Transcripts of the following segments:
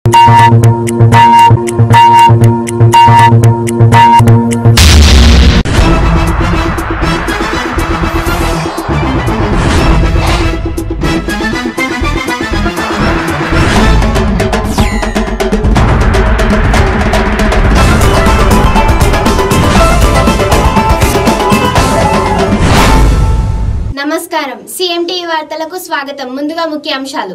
నమస్కారం సిఎంటి వార్తలకు స్వాగతం ముందుగా ముఖ్యాంశాలు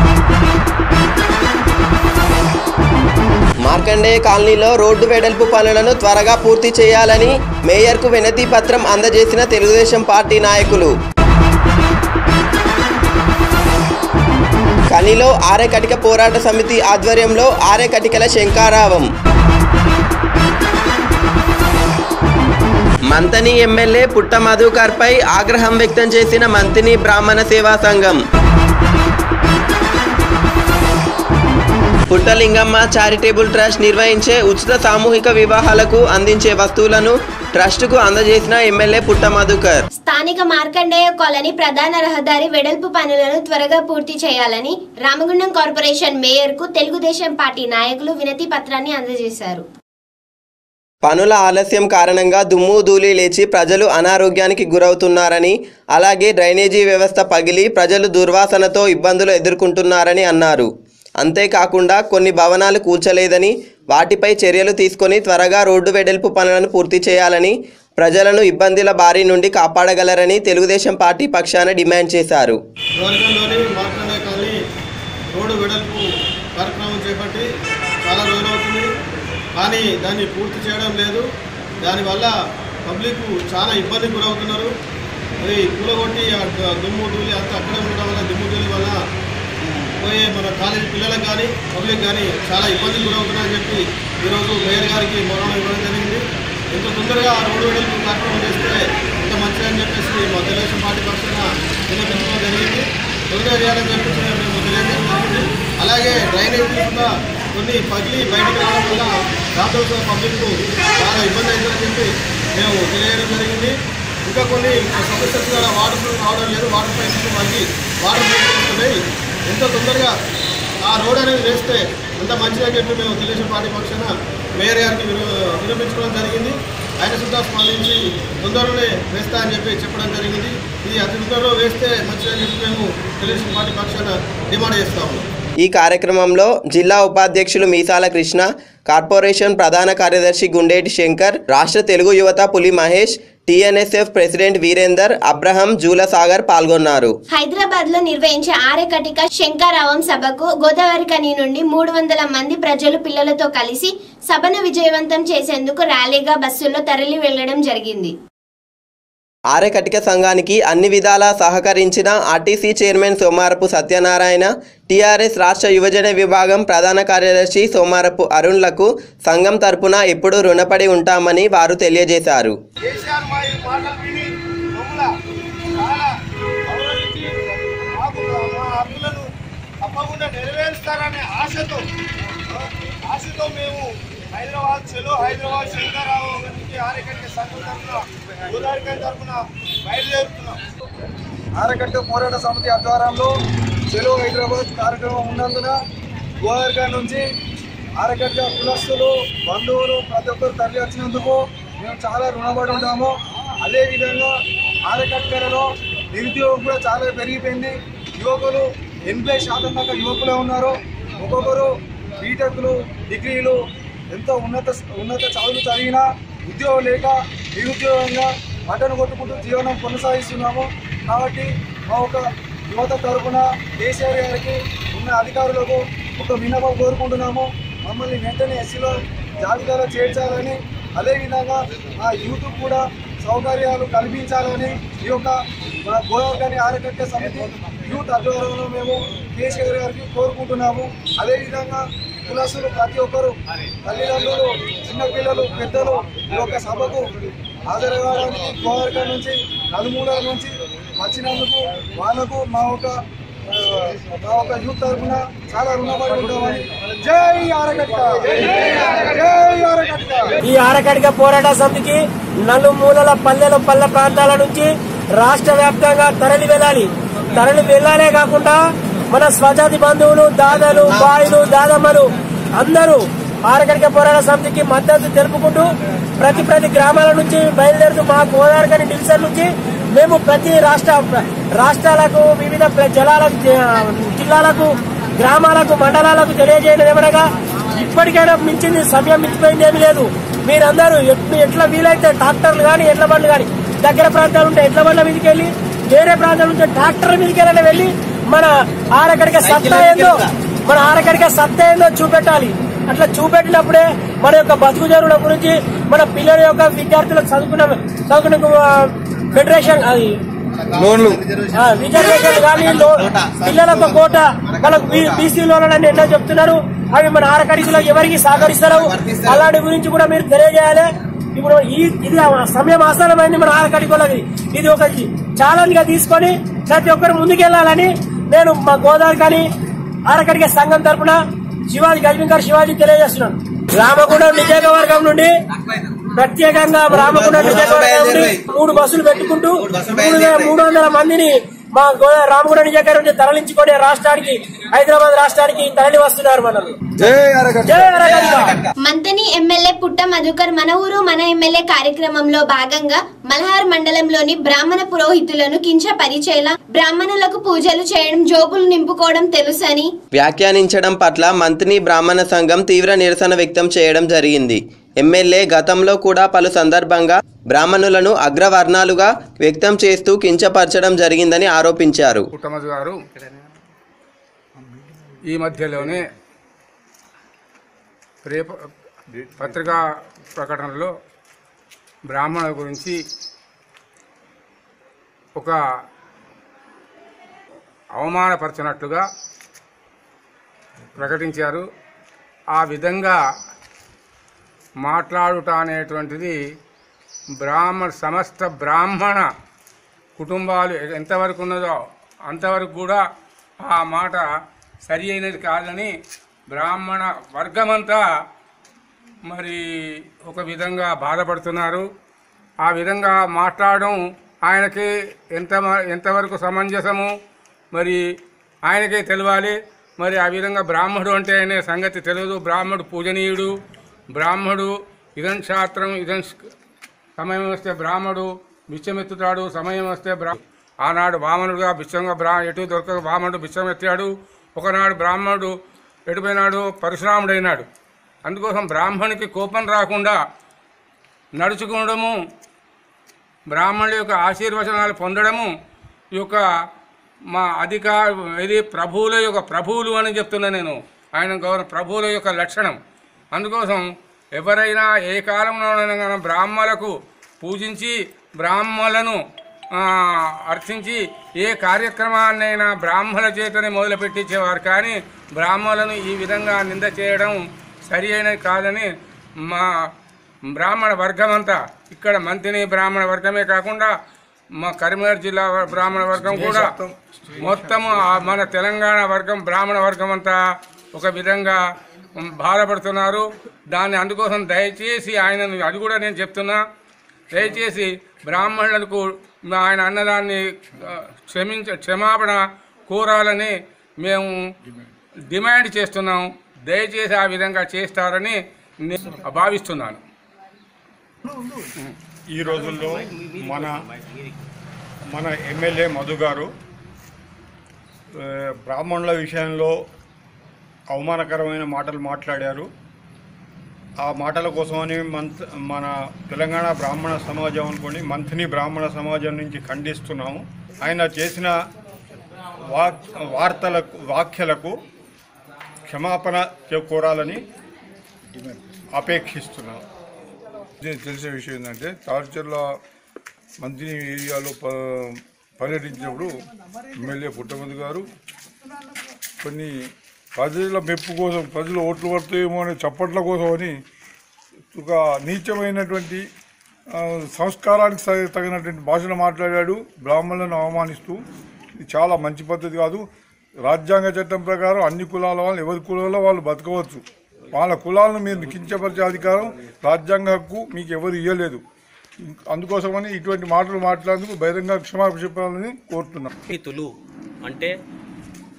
మార్కండేయ కాలనీలో రోడ్డు వెడల్పు పనులను త్వరగా పూర్తి చేయాలని మేయర్కు వినతి పత్రం అందజేసిన తెలుగుదేశం పార్టీ నాయకులు కనిలో ఆరేకటిక పోరాట సమితి ఆధ్వర్యంలో ఆరేకటికల శంకారావం మంతని ఎమ్మెల్యే పుట్ట మధుకర్పై ఆగ్రహం వ్యక్తం చేసిన మంతిని బ్రాహ్మణ సేవా సంఘం పుట్టలింగమ్మ చారిటబుల్ ట్రస్ట్ నిర్వహించే ఉచిత సామూహిక వివాహాలకు అందించే వస్తువులను ట్రస్టుకు అందజేసిన ఎమ్మెల్యే పుట్ట మధుకర్ స్థానిక మార్కండేయ కాలనీ ప్రధాన రహదారి వెడల్పు పనులను త్వరగా పూర్తి చేయాలని రామగుండం కార్పొరేషన్ మేయర్కు తెలుగుదేశం పార్టీ నాయకులు వినతి పత్రాన్ని అందజేశారు పనుల ఆలస్యం కారణంగా దుమ్ము ధూళి లేచి ప్రజలు అనారోగ్యానికి గురవుతున్నారని అలాగే డ్రైనేజీ వ్యవస్థ పగిలి ప్రజలు దుర్వాసనతో ఇబ్బందులు ఎదుర్కొంటున్నారని అన్నారు అంతేకాకుండా కొన్ని భవనాలు కూల్చలేదని వాటిపై చర్యలు తీసుకొని త్వరగా రోడ్డు వెడల్పు పనులను పూర్తి చేయాలని ప్రజలను ఇబ్బందుల బారి నుండి కాపాడగలరని తెలుగుదేశం పార్టీ పక్షాన డిమాండ్ చేశారు గోరగంలోని మార్కండే కాలనీ రోడ్డు వెడల్పు కార్యక్రమం చేపట్టి చాలా రోజులు అవుతుంది కానీ దాన్ని పూర్తి చేయడం లేదు దానివల్ల పబ్లిక్ చాలా ఇబ్బందికి గురవుతున్నారు మరి కూలగొట్టి ఆ ద- దుమ్ము ధూళి అంతా అక్కడే ఉండడం వల్ల దుమ్ము ధూళి వల్ల పోయే మన కాలేజీ పిల్లలకు కానీ పబ్లిక్ కానీ చాలా ఇబ్బందికి గురవుతున్నారని చెప్పి ఈరోజు మేయర్ గారికి మొరం ఇవ్వడం జరిగింది ఇంత తొందరగా ఆ రోడ్డు వెడల్పు కార్యక్రమం చేస్తే ఇంత మంచిదని చెప్పేసి మా తెలుగుదేశం పార్టీ పక్షాన విన్నపించడం జరిగింది తొందరగా చేయాలని చెప్పేసి మేము తెలియజేయడం జరిగింది అలాగే డ్రైనేజ్ కూడా కొన్ని పగిలి బయటకు రావడం వల్ల దాంతో పబ్లిక్ చాలా ఇబ్బంది అవుతుందని చెప్పి మేము తెలియజేయడం జరిగింది ఇంకా కొన్ని సమస్యలు కూడా వాటర్ ఫ్లో రావడం లేదు వాటర్ పైప్స్ మళ్ళీ వాటర్ వస్తున్నాయి ఎంతో తొందరగా ఆ రోడ్ అనేది వేస్తే ఎంత మంచిదని చెప్పి మేము తెలుగుదేశం పార్టీ పక్షాన మేయర్ గారికి విను- వినిపించుకోవడం జరిగింది ఆయన సుద్ధా స్పందించి తొందరలోనే వేస్తా అని చెప్పి చెప్పడం జరిగింది ఇది అతి తొందరలో వేస్తే మంచిదని చెప్పి మేము తెలుగుదేశం పార్టీ పక్షాన డిమాండ్ చేస్తాము ఈ కార్యక్రమంలో జిల్లా ఉపాధ్యక్షులు మీసాల కృష్ణ కార్పొరేషన్ ప్రధాన కార్యదర్శి గుండేటి శంకర్ రాష్ట్ర తెలుగు యువత Puli Mahesh TNSF president Virender Abraham Julasagar పాల్గొన్నారు హైదరాబాద్ లో నిర్వహించే ఆరేకటిక శంకారావం సభకు గోదావరి కని నుండి మూడు వందల మంది ప్రజలు పిల్లలతో కలిసి సభను విజయవంతం చేసేందుకు ర్యాలీగా బస్సుల్లో తరలి వెళ్లడం జరిగింది ఆరెకటిక సంఘానికి అన్ని విధాలా సహకరించిన RTC chairman Somarapu Satyanarayana TRS రాష్ట్ర యువజన విభాగం ప్రధాన కార్యదర్శి సోమారపు అరుణ్లకు సంఘం తరపున ఎప్పుడూ రుణపడి ఉంటామని వారు తెలియజేశారు కేసీఆర్ మా ఈ మాటలు విని మమ్మల్ని చాలా గౌరవించి మాకు మా హక్కులను తప్పకుండా నెరవేరుస్తారనే ఆశతో ఆ, ఆశతో మేము హైదరాబాద్ చెలో హైదరాబాద్ శంకరావు నుంచి ఆరకట్ట సంఘం తరఫున గోదావరి తరఫున బయలుదేరుతున్నాం ఆరకట్ట పోరాట సమితి ఆధ్వర్యంలో చెలో హైదరాబాద్ కార్యక్రమం ఉన్నందున గోదావరి నుంచి ఆరకట్ట కులస్తులు బంధువులు ప్రతి ఒక్కరు తరలి వచ్చినందుకు మేము చాలా రుణపడి ఉంటాము అదేవిధంగా ఆరకట్టలో నిరుద్యోగం కూడా చాలా పెరిగిపోయింది యువకులు ఎనభై శాతం దాకా యువకులే ఉన్నారు ఒక్కొక్కరు బీటెక్లు డిగ్రీలు ఎంతో ఉన్నత ఉన్నత చదువులు చదివినా ఉద్యోగం లేక నిరుద్యోగంగా మటన్ కొట్టుకుంటూ జీవనం కొనసాగిస్తున్నాము కాబట్టి మా ఒక యువత తరపున కేసీఆర్ గారికి ఉన్న అధికారులకు ఒక విన్నపం కోరుకుంటున్నాము మమ్మల్ని వెంటనే ఎస్సీలో జాబితాలో చేర్చాలని అదేవిధంగా ఆ యూత్ కూడా సౌకర్యాలు కల్పించాలని ఈ యొక్క మన గోదావరి ఆరోగ్య సమితి యూత్ ఆధ్వర్యంలో మేము కేసీఆర్ గారికి కోరుకుంటున్నాము అదేవిధంగా కులసులు ప్రతి ఒక్కరు తల్లిదండ్రులు చిన్నపిల్లలు పెద్దలు ఈ యొక్క సభకు హాజరవ్వడానికి గోదావరి నుంచి నలుమూలల నుంచి వచ్చినందుకు వాళ్ళకు మా ఒక ఆ, మా ఒక యూత్ తరఫున చాలా రుణపడి ఉంటామని జై ఆరగట్ట జై ఆరగట్ట ఈ ఆరకడిక పోరాట సమితికి నలుమూలల పల్లెల పల్లె ప్రాంతాల నుంచి రాష్ట్ర వ్యాప్తంగా తరలి వెళ్ళాలి తరలి వెళ్ళాలే కాకుండా మన స్వజాతి బంధువులు దాదాలు బాయిలు దాదమ్మలు అందరూ ఆరకడిక పోరాట సమితికి మద్దతు తెలుపుకుంటూ ప్రతి ప్రతి గ్రామాల నుంచి బయలుదేరుతూ మా గోదావరి డివిజన్ నుంచి మేము ప్రతి రాష్ట్ర రాష్ట్రాలకు వివిధ ప్ర- జలాలకు జిల్లాలకు గ్రామాలకు మండలాలకు తెలియజేయడం ఏమనగా ఇప్పటికైనా మించింది సమయం మించిపోయింది ఏమీ లేదు మీరందరూ ఎట్- ఎట్లా వీలైతే ట్రాక్టర్లు కానీ ఎడ్ల బండ్లు కానీ దగ్గర ప్రాంతాలు ఉంటే ఎడ్ల బండ్ల మీదకి వెళ్ళి వేరే ప్రాంతాలు ఉంటే ట్రాక్టర్ మీదకి వెళ్ళి వెళ్ళి మన ఆరకడిక సత్తా ఏందో మన ఆరకడిక సత్తా ఏందో చూపెట్టాలి అట్లా చూపెట్టినప్పుడే మన యొక్క బతుకు జరువుల గురించి మన పిల్లల యొక్క విద్యార్థులకు చదువుకున్న చదువుకున్న ఆ, ఫెడరేషన్ అది లోన్లు ఆ, రిజర్వేషన్ కానీ లో- పిల్లలకు కోట మనకు బీసీ లోన్లని ఎన్నో చెప్తున్నారు అవి మన ఆరకడికలో ఎవరికి సహకరిస్తారు అలాంటి గురించి కూడా మీరు తెలియజేయాలి ఇప్పుడు ఈ ఇది సమయం ఆసనమైంది మన ఆరకడికలకి ఇది ఒక ఛాలెంజ్ గా తీసుకొని ప్రతి ఒక్కరు ముందుకెళ్లాలని నేను మా గోదావరి కానీ ఆరకడిక సంఘం తరపున శివాజీ గజబింకర్ శివాజీ తెలియజేస్తున్నాను రామగుండం నియోజకవర్గం నుండి ప్రత్యేకంగా రామగుండం నియోజకవర్గం నుండి మూడు బస్సులు పెట్టుకుంటూ మూడు వే- మూడు వందల మందిని మా గోదా రామగుండం నియోజకవర్గం నుంచి తరలించుకొని రాష్ట్రానికి హైదరాబాద్ రాష్ట్రానికి తరలి వస్తున్నారు మనల్ని జై అరగడ్డ జై అరగంట మంతని ఎమ్మెల్యే పుట్ట మధుకర్ మన ఊరు మన ఎమ్మెల్యే కార్యక్రమంలో భాగంగా మల్హార్ మండలంలోని బ్రాహ్మణ పురోహితులను కించపరిచేలా బ్రాహ్మణులకు పూజలు చేయడం జోబులు నింపుకోవడం తెలుసని వ్యాఖ్యానించడం పట్ల మంత్రి బ్రాహ్మణ సంఘం తీవ్ర నిరసన వ్యక్తం చేయడం జరిగింది ఎమ్మెల్యే గతంలో కూడా పలు సందర్భంగా బ్రాహ్మణులను అగ్రవర్ణాలుగా వ్యక్తం చేస్తూ కించపరచడం జరిగిందని ఆరోపించారు పుట్టమజు గారు ఈ మధ్యలోనే రేపు పత్రికా ప్రకటనలో బ్రాహ్మణుల గురించి ఒక అవమానపరచినట్లుగా ప్రకటించారు ఆ విధంగా మాట్లాడుట అనేటువంటిది బ్రాహ్మణ సమస్త బ్రాహ్మణ కుటుంబాలు ఎంతవరకు ఉన్నదో అంతవరకు కూడా ఆ మాట సరి అయినది కాదని బ్రాహ్మణ వర్గమంతా మరి ఒక విధంగా బాధపడుతున్నారు ఆ విధంగా మాట్లాడడం ఆయనకి ఎంత మ- ఎంతవరకు సమంజసము మరి ఆయనకే తెలియాలి మరి ఆ విధంగా బ్రాహ్మడు అంటే అనే సంగతి తెలియదు బ్రాహ్మడు పూజనీయుడు బ్రాహ్మడు ఇదం శాస్త్రం ఇదం సమయం వస్తే బ్రాహ్మడు బిచ్చమెత్తుతాడు సమయం వస్తే బ్రా ఆనాడు వామనుడుగా బిచ్చంగా బ్రా ఎటు దొరకక వామనుడు బిచ్చం ఎత్తాడు ఒకనాడు బ్రాహ్మణుడు ఎటుపోయినాడు పరశురాముడైనాడు అందుకోసం బ్రాహ్మణునికి కోపం రాకుండా నడుచుకోవడము బ్రాహ్మణుల యొక్క ఆశీర్వచనాలు పొందడము ఈ యొక్క మా అధికార ఇది ప్రభువుల యొక్క ప్రభువులు అని చెప్తున్నా నేను ఆయన గౌరవ ప్రభువుల యొక్క లక్షణం అందుకోసం ఎవరైనా ఏ కాలంలోనైనా కానీ బ్రాహ్మణులకు పూజించి బ్రాహ్మణులను ఆ, అర్చించి ఏ కార్యక్రమాన్నైనా బ్రాహ్మణుల చేతనే మొదలుపెట్టించేవారు కానీ బ్రాహ్మణులను ఈ విధంగా నింద చేయడం సరి అయినది కాదని మా బ్రాహ్మణ వర్గం అంతా ఇక్కడ మంతిని బ్రాహ్మణ వర్గమే కాకుండా మా కరీంనగర్ జిల్లా బ్రాహ్మణ వర్గం కూడా మొత్తము ఆ మన తెలంగాణ వర్గం బ్రాహ్మణ వర్గం అంతా ఒక విధంగా బాధపడుతున్నారు దాన్ని అందుకోసం దయచేసి ఆయనను అది కూడా నేను చెప్తున్నా దయచేసి బ్రాహ్మణులకు ఆయన అన్నదాన్ని ఆ, క్షమించ క్షమాపణ కోరాలని మేము డిమాండ్ చేస్తున్నాం దయచేసి ఆ విధంగా చేస్తారని నేను భావిస్తున్నాను ఈ రోజుల్లో మన మన ఎమ్మెల్యే మధు గారు ఆ, బ్రాహ్మణుల విషయంలో అవమానకరమైన మాటలు మాట్లాడారు ఆ మాటల కోసమని మంత్ మన తెలంగాణ బ్రాహ్మణ సమాజం అనుకోండి మంత్ని బ్రాహ్మణ సమాజం నుంచి ఖండిస్తున్నాము ఆయన చేసిన వాక్ వార్తలకు వ్యాఖ్యలకు క్షమాపణ చె- కోరాలని అపేక్షిస్తున్నాం ఇది తెలిసిన విషయం ఏంటంటే తాడ్చర్ల మంత్రి ఏరియాలో ప పర్యటించినప్పుడు ఎమ్మెల్యే పుట్టమంది గారు కొన్ని ప్రజల మెప్పు కోసం ప్రజలు ఓట్లు పడతాయేమో అనే చప్పట్ల కోసం అని ఒక నీచమైనటువంటి ఆ, సంస్కారానికి స- తగినటువంటి భాషను మాట్లాడాడు బ్రాహ్మణులను అవమానిస్తూ ఇది చాలా మంచి పద్ధతి కాదు రాజ్యాంగ చట్టం ప్రకారం అన్ని కులాల వాళ్ళు ఎవరి కులాల్లో వాళ్ళు బతకవచ్చు వాళ్ళ కులాలను మీరు కించపరిచే అధికారం రాజ్యాంగ హక్కు మీకు ఎవరు ఇవ్వలేదు అందుకోసమని ఇటువంటి మాటలు మాట్లాడేందుకు బహిరంగ క్షమాపణ చెప్పాలని కోరుతున్నాం హితులు అంటే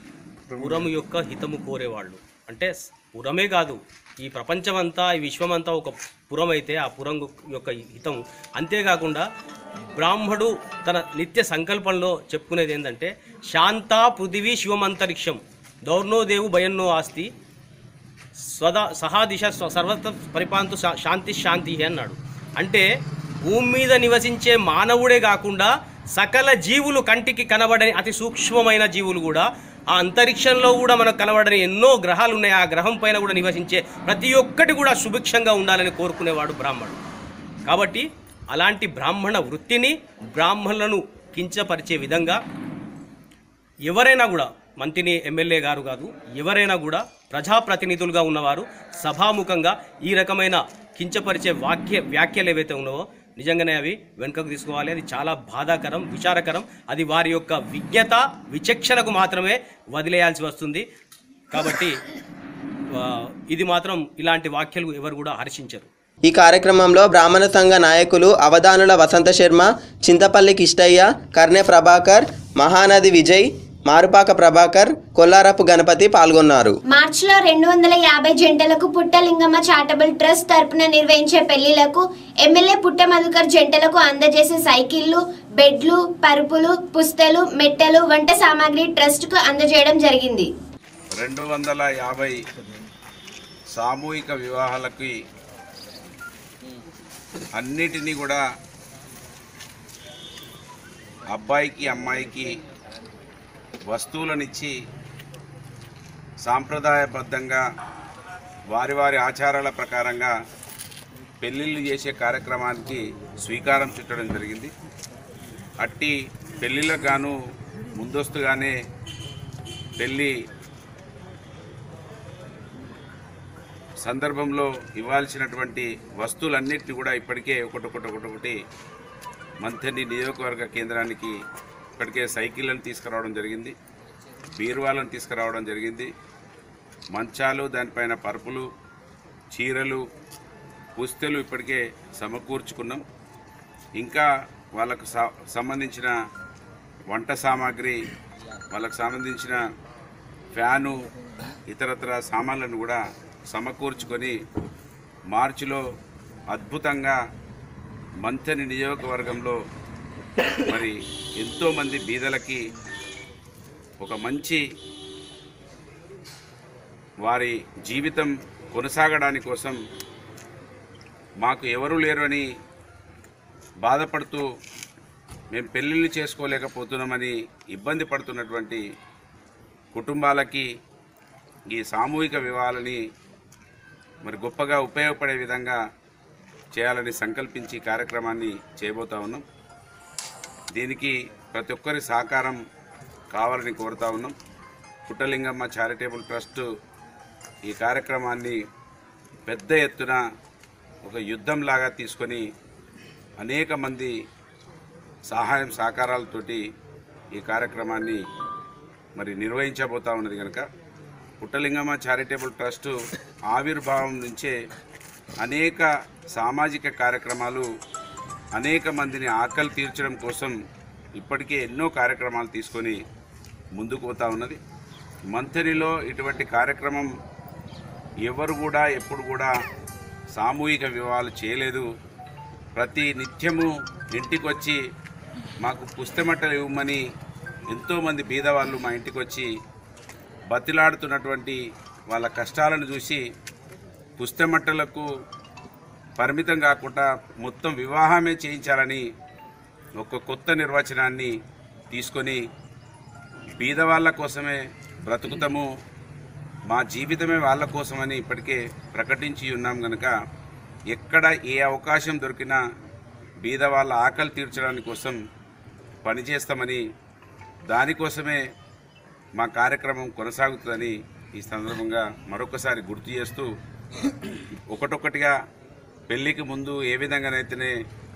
పురము యొక్క హితము కోరేవాళ్ళు అంటే స్- పురమే కాదు ఈ ప్రపంచమంతా ఈ విశ్వమంతా ఒక పురం అయితే ఆ పురం యొక్క హితం అంతేకాకుండా బ్రాహ్మడు తన నిత్య సంకల్పంలో చెప్పుకునేది ఏంటంటే శాంత పృథివీ శివమంతరిక్షం దౌర్నోదేవు భయన్నో ఆస్తి స్వదా సహా దిశ స్వ- సర్వత్ర పరిపాంతు శా- శాంతి శాంతి అన్నాడు అంటే భూమి మీద నివసించే మానవుడే కాకుండా సకల జీవులు కంటికి కనబడని అతి సూక్ష్మమైన జీవులు కూడా ఆ అంతరిక్షంలో కూడా మనకు కనబడని ఎన్నో గ్రహాలు ఉన్నాయి ఆ గ్రహం పైన కూడా నివసించే ప్రతి ఒక్కటి కూడా సుభిక్షంగా ఉండాలని కోరుకునేవాడు బ్రాహ్మణుడు కాబట్టి అలాంటి బ్రాహ్మణ వృత్తిని బ్రాహ్మణులను కించపరిచే విధంగా ఎవరైనా కూడా మంత్రిని ఎమ్మెల్యే గారు కాదు ఎవరైనా కూడా ప్రజాప్రతినిధులుగా ఉన్నవారు సభాముఖంగా ఈ రకమైన కించపరిచే వాక్య వ్యాఖ్యలు ఏవైతే ఉన్నావో నిజంగానే అవి వెనుకకు తీసుకోవాలి అది చాలా బాధాకరం విచారకరం అది వారి యొక్క విజ్ఞత విచక్షణకు మాత్రమే వదిలేయాల్సి వస్తుంది కాబట్టి ఆ, ఇది మాత్రం ఇలాంటి వ్యాఖ్యలు ఎవరు కూడా హర్షించరు ఈ కార్యక్రమంలో బ్రాహ్మణ సంఘ నాయకులు అవధానుల వసంత శర్మ చింతపల్లి కిష్టయ్య కర్ణె ప్రభాకర్ మహానది విజయ్ మారుపాక ప్రభాకర్ కొల్లారపు గణపతి పాల్గొన్నారు మార్చిలో రెండు వందల యాభై జంటలకు పుట్టలింగమ్మ చారిటబుల్ ట్రస్ట్ తరపున నిర్వహించే పెళ్లిలకు ఎమ్మెల్యే పుట్ట మధుకర్ జంటలకు అందజేసే సైకిళ్లు బెడ్లు పరుపులు పుస్తలు మెట్టలు వంట సామాగ్రి ట్రస్ట్ కు అందజేయడం జరిగింది రెండు వందల యాభై సామూహిక వివాహాలకి అన్నిటినీ కూడా అబ్బాయికి అమ్మాయికి వస్తువులనిచ్చి సాంప్రదాయబద్ధంగా వారి వారి ఆచారాల ప్రకారంగా పెళ్ళిళ్ళు చేసే కార్యక్రమానికి స్వీకారం చుట్టడం జరిగింది అట్టి పెళ్ళిళ్ళకు గాను ముందస్తుగానే పెళ్ళి సందర్భంలో ఇవ్వాల్సినటువంటి వస్తువులన్నిటిని కూడా ఇప్పటికే ఒకటొకటి ఒకటొకటి మంథని నియోజకవర్గ కేంద్రానికి ఇప్పటికే సైకిళ్ళను తీసుకురావడం జరిగింది బీరువాలను తీసుకురావడం జరిగింది మంచాలు దానిపైన పరుపులు చీరలు పుస్తెలు ఇప్పటికే సమకూర్చుకున్నాం ఇంకా వాళ్ళకు సా- సంబంధించిన వంట సామాగ్రి వాళ్ళకు సంబంధించిన ఫ్యాను ఇతరత్ర సామాన్లను కూడా సమకూర్చుకొని మార్చిలో అద్భుతంగా మంథని నియోజకవర్గంలో మరి ఎంతోమంది బీదలకి ఒక మంచి వారి జీవితం కొనసాగడానికి కోసం మాకు ఎవరు లేరు అని బాధపడుతూ మేము పెళ్ళిళ్ళు చేసుకోలేకపోతున్నామని ఇబ్బంది పడుతున్నటువంటి కుటుంబాలకి ఈ సామూహిక వివాహాలని మరి గొప్పగా ఉపయోగపడే విధంగా చేయాలని సంకల్పించి ఈ కార్యక్రమాన్ని చేయబోతా ఉన్నాం దీనికి ప్రతి ఒక్కరి సహకారం కావాలని కోరుతా ఉన్నాం పుట్టలింగమ్మ చారిటబుల్ ట్రస్ట్ ఈ కార్యక్రమాన్ని పెద్ద ఎత్తున ఒక యుద్ధంలాగా తీసుకొని అనేక మంది సహాయం సహకారాలతోటి ఈ కార్యక్రమాన్ని మరి నిర్వహించబోతా ఉన్నది కనుక పుట్టలింగమ్మ చారిటబుల్ ట్రస్ట్ ఆవిర్భావం నుంచే అనేక సామాజిక కార్యక్రమాలు అనేక మందిని ఆకలి తీర్చడం కోసం ఇప్పటికే ఎన్నో కార్యక్రమాలు తీసుకొని ముందుకు పోతా ఉన్నది మంథనిలో ఇటువంటి కార్యక్రమం ఎవరు కూడా ఎప్పుడు కూడా సామూహిక వివాహాలు చేయలేదు ప్రతి నిత్యము ఇంటికి వచ్చి మాకు పుస్తమట్టలు ఇవ్వమని ఎంతోమంది బీదవాళ్ళు మా ఇంటికి వచ్చి బతిలాడుతున్నటువంటి వాళ్ళ కష్టాలను చూసి పుస్తమట్టలకు పరిమితం కాకుండా మొత్తం వివాహమే చేయించాలని ఒక కొత్త నిర్వచనాన్ని తీసుకొని బీదవాళ్ళ కోసమే బ్రతుకుతాము మా జీవితమే వాళ్ళ కోసమని ఇప్పటికే ప్రకటించి ఉన్నాం గనక ఎక్కడ ఏ అవకాశం దొరికినా బీద వాళ్ళ ఆకలి తీర్చడానికి కోసం పనిచేస్తామని దానికోసమే మా కార్యక్రమం కొనసాగుతుందని ఈ సందర్భంగా మరొకసారి గుర్తు చేస్తూ ఒకటొక్కటిగా పెళ్ళికి ముందు ఏ విధంగానైతేనే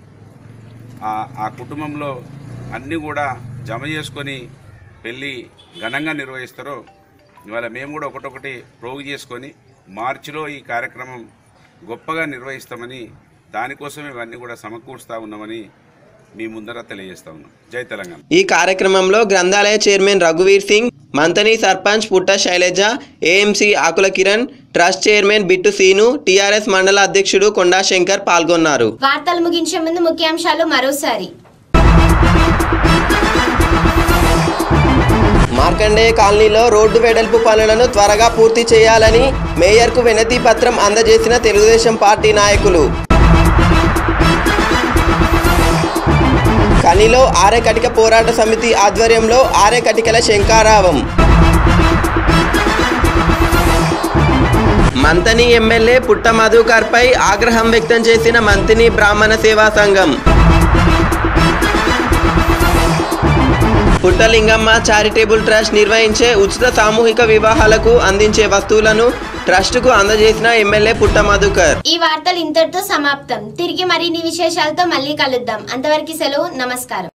ఆ- ఆ కుటుంబంలో అన్నీ కూడా జమ చేసుకొని పెళ్ళి ఘనంగా నిర్వహిస్తారో ఇవాళ మేము కూడా ఒకటొకటి ప్రోగు చేసుకొని మార్చిలో ఈ కార్యక్రమం గొప్పగా నిర్వహిస్తామని దానికోసమే ఇవన్నీ కూడా సమకూరుస్తూ ఉన్నామని మీ ముందర తెలియజేస్తా ఉన్నాం జై తెలంగాణ ఈ కార్యక్రమంలో గ్రంథాలయ చైర్మన్ రఘువీర్ Singh Manthani sarpanch Putta Shailaja AMC Akula Kiran trust chairman Bittu Seenu TRS మండల అధ్యక్షుడు కొండా శంకర్ పాల్గొన్నారు వార్తలు ముగించే ముందు ముఖ్యాంశాలు మరోసారి మార్కండేయ కాలనీలో రోడ్డు వెడల్పు పనులను త్వరగా పూర్తి చేయాలని మేయర్కు వినతి పత్రం అందజేసిన తెలుగుదేశం పార్టీ నాయకులు కనిలో ఆరేకటిక పోరాట సమితి ఆధ్వర్యంలో ఆరేకటికల శంకారావం మంతని ఎమ్మెల్యే పుట్ట మధుకర్పై ఆగ్రహం వ్యక్తం చేసిన మంతిని బ్రాహ్మణ సేవా సంఘం పుట్టలింగమ్మ చారిటబుల్ ట్రస్ట్ నిర్వహించే ఉచిత సామూహిక వివాహాలకు అందించే వస్తువులను ట్రస్టుకు అందజేసిన ఎమ్మెల్యే పుట్ట మధుకర్ ఈ వార్తలు ఇంతటితో సమాప్తం తిరిగి మరిన్ని విశేషాలతో మళ్ళీ కలుద్దాం అంతవరకు సెలవు నమస్కారం